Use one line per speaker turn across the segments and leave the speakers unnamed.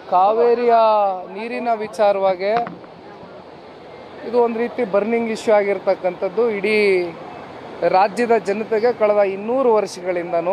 ಕಾವೇರಿಯ ನೀರಿನ ವಿಚಾರವಾಗಿ ಇದು ಒಂದು ರೀತಿ ಬರ್ನಿಂಗ್ ಇಶ್ಯೂ ಆಗಿರ್ತಕ್ಕಂಥದ್ದು ಇಡೀ ರಾಜ್ಯದ ಜನತೆಗೆ ಕಳೆದ ಇನ್ನೂರು ವರ್ಷಗಳಿಂದನೂ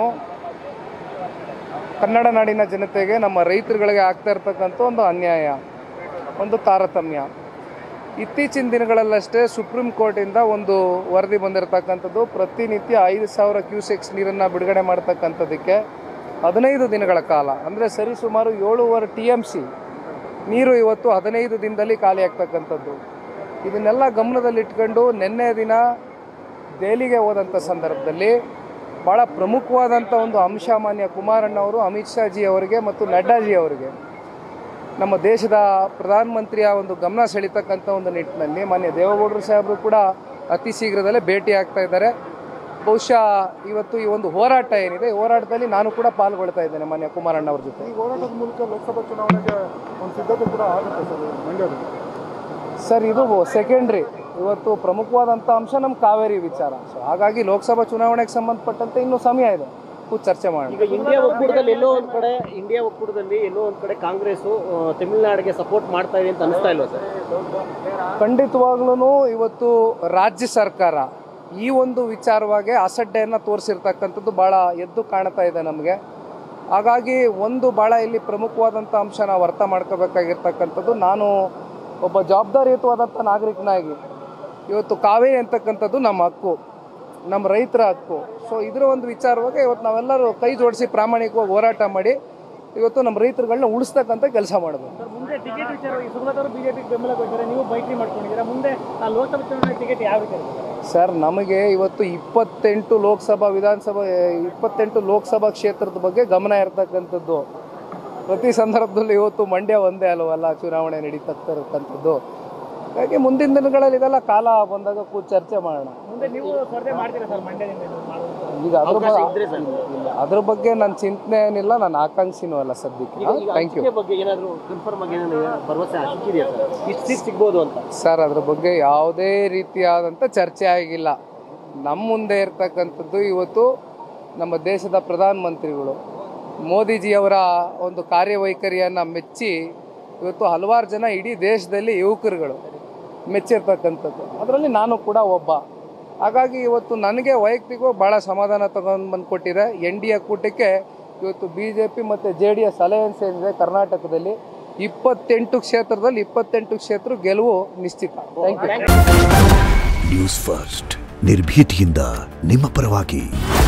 ಕನ್ನಡ ನಾಡಿನ ಜನತೆಗೆ ನಮ್ಮ ರೈತರುಗಳಿಗೆ ಆಗ್ತಾ ಇರ್ತಕ್ಕಂಥ ಒಂದು ಅನ್ಯಾಯ ಒಂದು ತಾರತಮ್ಯ ಇತ್ತೀಚಿನ ದಿನಗಳಲ್ಲಷ್ಟೇ ಸುಪ್ರೀಂ ಕೋರ್ಟಿಂದ ಒಂದು ವರದಿ ಬಂದಿರತಕ್ಕಂಥದ್ದು ಪ್ರತಿನಿತ್ಯ ಐದು ಸಾವಿರ ಕ್ಯೂಸೆಕ್ಸ್ ನೀರನ್ನು ಬಿಡುಗಡೆ ಮಾಡ್ತಕ್ಕಂಥದ್ದಕ್ಕೆ ಹದಿನೈದು ದಿನಗಳ ಕಾಲ ಅಂದರೆ ಸರಿಸುಮಾರು ಏಳೂವರೆ ಟಿ ಎಮ್ ಸಿ ನೀರು ಇವತ್ತು ಹದಿನೈದು ದಿನದಲ್ಲಿ ಖಾಲಿ ಆಗ್ತಕ್ಕಂಥದ್ದು ಇದನ್ನೆಲ್ಲ ಗಮನದಲ್ಲಿಟ್ಕೊಂಡು ನಿನ್ನೆ ದಿನ ದೆಹಲಿಗೆ ಹೋದಂಥ ಸಂದರ್ಭದಲ್ಲಿ ಭಾಳ ಪ್ರಮುಖವಾದಂಥ ಒಂದು ಅಂಶ ಮಾನ್ಯ ಕುಮಾರಣ್ಣವರು ಅಮಿತ್ ಶಾ ಜಿ ಅವರಿಗೆ ಮತ್ತು ನಡ್ಡಾಜಿ ಅವರಿಗೆ ನಮ್ಮ ದೇಶದ ಪ್ರಧಾನಮಂತ್ರಿಯ ಒಂದು ಗಮನ ಸೆಳೀತಕ್ಕಂಥ ಒಂದು ನಿಟ್ಟಿನಲ್ಲಿ ಮಾನ್ಯ ದೇವೇಗೌಡರು ಸಾಹೇಬರು ಕೂಡ ಅತಿ ಶೀಘ್ರದಲ್ಲೇ ಭೇಟಿ ಆಗ್ತಾ ಇದ್ದಾರೆ ಬಹುಶಃ ಇವತ್ತು ಈ ಒಂದು ಹೋರಾಟ ಏನಿದೆ ಈ ಹೋರಾಟದಲ್ಲಿ ನಾನು ಕೂಡ ಪಾಲ್ಗೊಳ್ತಾ ಇದ್ದೇನೆ ಮಾನ್ಯ ಕುಮಾರಣ್ಣ ಅವ್ರ ಜೊತೆ
ಈ ಹೋರಾಟದ ಮೂಲಕ ಲೋಕಸಭಾ ಚುನಾವಣೆಗೆ ಒಂದು ಸಿದ್ಧತೆ ಕೂಡ ಆಗುತ್ತೆ ಸರ್ ಮಂಡ್ಯದಲ್ಲಿ
ಸರ್ ಇದು ಸೆಕೆಂಡ್ರಿ ಇವತ್ತು ಪ್ರಮುಖವಾದಂಥ ಅಂಶ ನಮ್ಮ ಕಾವೇರಿ ವಿಚಾರ ಸೊ ಹಾಗಾಗಿ ಲೋಕಸಭಾ ಚುನಾವಣೆಗೆ ಸಂಬಂಧಪಟ್ಟಂತೆ ಇನ್ನೂ ಸಮಯ ಇದೆ ಕೂತ್ ಚರ್ಚೆ ಮಾಡೋಣ
ಈಗ ಇಂಡಿಯಾ ಒಕ್ಕೂಟದಲ್ಲಿ ಎಲ್ಲೋ ಒಂದ್ ಕಡೆ ಇಂಡಿಯಾ ಒಕ್ಕೂಟದಲ್ಲಿ ಎಲ್ಲೋ ಒಂದ್ ಕಡೆ ಕಾಂಗ್ರೆಸ್ ತಮಿಳುನಾಡಿಗೆ ಸಪೋರ್ಟ್ ಮಾಡ್ತಾ ಇದೆ ಅಂತ ಅನಿಸ್ತಾ ಇಲ್ವಾ ಸರ್
ಖಂಡಿತವಾಗ್ಲೂ ಇವತ್ತು ರಾಜ್ಯ ಸರ್ಕಾರ ಈ ಒಂದು ವಿಚಾರವಾಗಿ ಅಸಡ್ಡೆಯನ್ನು ತೋರಿಸಿರ್ತಕ್ಕಂಥದ್ದು ಭಾಳ ಎದ್ದು ಕಾಣ್ತಾ ಇದೆ ನಮಗೆ ಹಾಗಾಗಿ ಒಂದು ಭಾಳ ಇಲ್ಲಿ ಪ್ರಮುಖವಾದಂಥ ಅಂಶ ನಾವು ಅರ್ಥ ಮಾಡ್ಕೋಬೇಕಾಗಿರ್ತಕ್ಕಂಥದ್ದು ನಾನು ಒಬ್ಬ ಜವಾಬ್ದಾರಿಯುತವಾದಂಥ ನಾಗರಿಕನಾಗಿ ಇವತ್ತು ಕಾವೇರಿ ಅಂತಕ್ಕಂಥದ್ದು ನಮ್ಮ ಹಕ್ಕು ನಮ್ಮ ರೈತರ ಹಕ್ಕು ಸೊ ಇದರ ಒಂದು ವಿಚಾರವಾಗಿ ಇವತ್ತು ನಾವೆಲ್ಲರೂ ಕೈ ಜೋಡಿಸಿ ಪ್ರಾಮಾಣಿಕವಾಗಿ ಹೋರಾಟ ಮಾಡಿ ಇವತ್ತು ನಮ್ಮ ರೈತರುಗಳನ್ನ ಉಳಿಸ್ತಕ್ಕಂಥ ಕೆಲಸ ಮಾಡಬೇಕು
ಸರ್ ಮುಂದೆ ಟಿಕೆಟ್ ವಿಚಾರವಾಗಿ ಸುಮಲತಾ ಅವರು ಬಿಜೆಪಿಗೆ ಬೆಂಬಲ ಕೊಟ್ಟಿದ್ದಾರೆ ನೀವು ಮೈತ್ರಿ ಮಾಡ್ಕೊಂಡಿದ್ದೀರಾ ಮುಂದೆ ಆ ಲೋಕಸಭಾ ಚುನಾವಣೆ ಟಿಕೆಟ್ ಯಾವ ರೀತಿ ಇರುತ್ತೆ
ಸರ್ ನಮಗೆ ಇವತ್ತು ಇಪ್ಪತ್ತೆಂಟು ಲೋಕಸಭಾ ವಿಧಾನಸಭಾ ಇಪ್ಪತ್ತೆಂಟು ಲೋಕಸಭಾ ಕ್ಷೇತ್ರದ ಬಗ್ಗೆ ಗಮನ ಇರ್ತಕ್ಕಂಥದ್ದು ಪ್ರತಿ ಸಂದರ್ಭದಲ್ಲಿ ಇವತ್ತು ಮಂಡ್ಯ ಒಂದೇ ಅಲ್ವಲ್ಲ ಚುನಾವಣೆ ನಡೀತಾ ಇರತಕ್ಕಂಥದ್ದು ಹಾಗಾಗಿ ಮುಂದಿನ ದಿನಗಳಲ್ಲಿ ಇದೆಲ್ಲ ಕಾಲ ಬಂದಾಗ ಕೂತ್ ಚರ್ಚೆ ಮಾಡೋಣ
ಮುಂದೆ ನೀವು ಸ್ಪರ್ಧೆ ಮಾಡ್ತೀರಾ ಸರ್ ಮಂಡ್ಯದಿಂದ ಇದು ಮಾಡೋದು
ಈಗ ಅದ್ರ ಬಗ್ಗೆ ಇಲ್ಲ, ಅದ್ರ ಬಗ್ಗೆ ನನ್ನ ಚಿಂತನೆ ಏನಿಲ್ಲ ನನ್ನ ಆಕಾಂಕ್ಷಿನೂ ಅಲ್ಲ ಸದ್ಯಕ್ಕೆ ಥ್ಯಾಂಕ್ ಯು
ಬಗ್ಗೆ ಏನಾದರೂ ಕನ್ಫರ್ಮ್ ಆಗಿ ಏನಾದ್ರು ಭರವಸೆ ಸಿಕ್ಕಿದೆಯಾ ಸರ್ ಇಷ್ಟು ಸೀಟ್ ಸಿಗ್ಬೋದು ಅಂತ
ಸರ್ ಅದ್ರ ಬಗ್ಗೆ ಯಾವುದೇ ರೀತಿಯಾದಂಥ ಚರ್ಚೆ ಆಗಿಲ್ಲ ನಮ್ಮ ಮುಂದೆ ಇರ್ತಕ್ಕಂಥದ್ದು ಇವತ್ತು ನಮ್ಮ ದೇಶದ ಪ್ರಧಾನಮಂತ್ರಿಗಳು ಮೋದಿಜಿಯವರ ಒಂದು ಕಾರ್ಯವೈಖರಿಯನ್ನು ಮೆಚ್ಚಿ ಇವತ್ತು ಹಲವಾರು ಜನ ಇಡೀ ದೇಶದಲ್ಲಿ ಯುವಕರುಗಳು ಮೆಚ್ಚಿರ್ತಕ್ಕಂಥದ್ದು ಅದರಲ್ಲಿ ನಾನು ಕೂಡ ಒಬ್ಬ ಹಾಗಾಗಿ ಇವತ್ತು ನನಗೆ ವೈಯಕ್ತಿಕವಾಗಿ ಭಾಳ ಸಮಾಧಾನ ತಗೊಂಡು ಬಂದು ಕೊಟ್ಟಿದೆ ಎನ್ ಡಿ ಎ ಕೂಟಕ್ಕೆ ಇವತ್ತು ಬಿ ಜೆ ಪಿ ಮತ್ತು ಜೆ ಡಿ ಎಸ್ ಅಲಯನ್ಸ್ ಏನಿದೆ ಕರ್ನಾಟಕದಲ್ಲಿ ಇಪ್ಪತ್ತೆಂಟು ಕ್ಷೇತ್ರದಲ್ಲಿ ಇಪ್ಪತ್ತೆಂಟು ಕ್ಷೇತ್ರ ಗೆಲುವು ನಿಶ್ಚಿತ ಥ್ಯಾಂಕ್ ಯು
ನ್ಯೂಸ್ ಫಸ್ಟ್ ನಿರ್ಭೀತಿಯಿಂದ ನಿಮ್ಮ ಪರವಾಗಿ